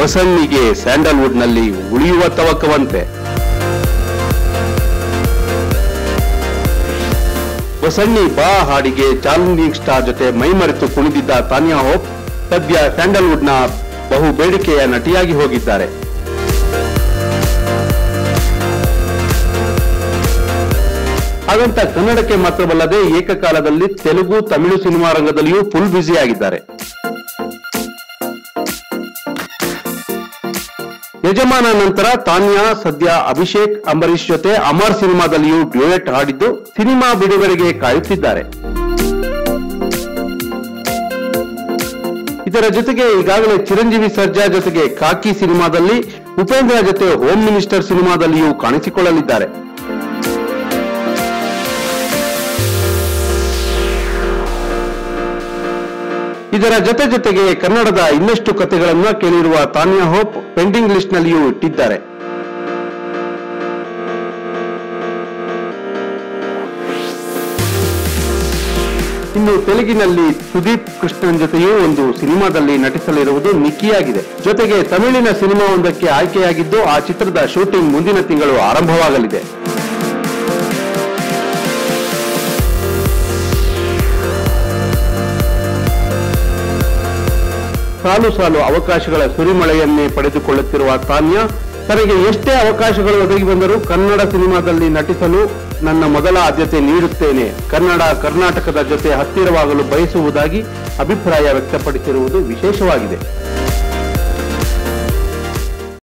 ಬಸಣ್ಣಿಗೆ ಸ್ಯಾಂಡಲ್ವುಡ್ನಲ್ಲಿ ಉಳಿಯುವ ತವಕವಂತೆ ಬಸಣ್ಣಿ ಬಾ ಹಾಡಿಗೆ ಚಾಲೆಂಜಿಂಗ್ ಸ್ಟಾರ್ ಜೊತೆ ಮೈಮರೆತು ಕುಣಿದಿದ್ದ ತಾನ್ಯಾ ಹೋಪ್ ಸದ್ಯ ಸ್ಯಾಂಡಲ್ವುಡ್ನ ಬಹು ಬೇಡಿಕೆಯ ನಟಿಯಾಗಿ ಹೋಗಿದ್ದಾರೆ ಹಾಗಂತ ಕನ್ನಡಕ್ಕೆ ಮಾತ್ರವಲ್ಲದೆ ಏಕಕಾಲದಲ್ಲಿ ತೆಲುಗು ತಮಿಳು ಸಿನಿಮಾ ರಂಗದಲ್ಲಿಯೂ ಫುಲ್ ಬ್ಯುಸಿ ಆಗಿದ್ದಾರೆ ಯಜಮಾನ ನಂತರ ತಾನ್ಯಾ ಸದ್ಯ ಅಭಿಷೇಕ್ ಅಂಬರೀಶ್ ಜೊತೆ ಅಮರ್ ಸಿನಿಮಾದಲ್ಲಿಯೂ ಡ್ಯೂಯೆಟ್ ಹಾಡಿದ್ದು ಸಿನಿಮಾ ಬಿಡುಗಡೆಗೆ ಕಾಯುತ್ತಿದ್ದಾರೆ ಇದರ ಜೊತೆಗೆ ಈಗಾಗಲೇ ಚಿರಂಜೀವಿ ಸರ್ಜಾ ಜೊತೆಗೆ ಕಾಕಿ ಸಿನಿಮಾದಲ್ಲಿ ಉಪೇಂದ್ರ ಜೊತೆ ಹೋಮ್ ಮಿನಿಸ್ಟರ್ ಸಿನಿಮಾದಲ್ಲಿಯೂ ಕಾಣಿಸಿಕೊಳ್ಳಲಿದ್ದಾರೆ ಇದರ ಜೊತೆ ಜೊತೆಗೆ ಕನ್ನಡದ ಇನ್ನಷ್ಟು ಕಥೆಗಳನ್ನ ಕೇಳಿರುವ ತಾನ್ಯಾ ಹೋಪ್ ಪೆಂಡಿಂಗ್ ಲಿಸ್ಟ್ ನಲ್ಲಿಯೂ ಇಟ್ಟಿದ್ದಾರೆ ಇನ್ನು ತೆಲುಗಿನಲ್ಲಿ ಸುದೀಪ್ ಕೃಷ್ಣನ್ ಜೊತೆಯೂ ಒಂದು ಸಿನಿಮಾದಲ್ಲಿ ನಟಿಸಲಿರುವುದು ನಿಕ್ಕಿಯಾಗಿದೆ ಜೊತೆಗೆ ತಮಿಳಿನ ಸಿನಿಮಾವೊಂದಕ್ಕೆ ಆಯ್ಕೆಯಾಗಿದ್ದು ಆ ಚಿತ್ರದ ಶೂಟಿಂಗ್ ಮುಂದಿನ ತಿಂಗಳು ಆರಂಭವಾಗಲಿದೆ ಸಾಲು ಸಾಲು ಅವಕಾಶಗಳ ಸುರಿಮಳೆಯನ್ನೇ ಪಡೆದುಕೊಳ್ಳುತ್ತಿರುವ ತಾನ್ಯಾ ತನಗೆ ಎಷ್ಟೇ ಅವಕಾಶಗಳು ಒದಗಿ ಬಂದರೂ ಕನ್ನಡ ಸಿನಿಮಾದಲ್ಲಿ ನಟಿಸಲು ನನ್ನ ಮೊದಲ ಆದ್ಯತೆ ನೀಡುತ್ತೇನೆ ಕನ್ನಡ ಕರ್ನಾಟಕದ ಜೊತೆ ಹತ್ತಿರವಾಗಲು ಬಯಸುವುದಾಗಿ ಅಭಿಪ್ರಾಯ ವ್ಯಕ್ತಪಡಿಸಿರುವುದು ವಿಶೇಷವಾಗಿದೆ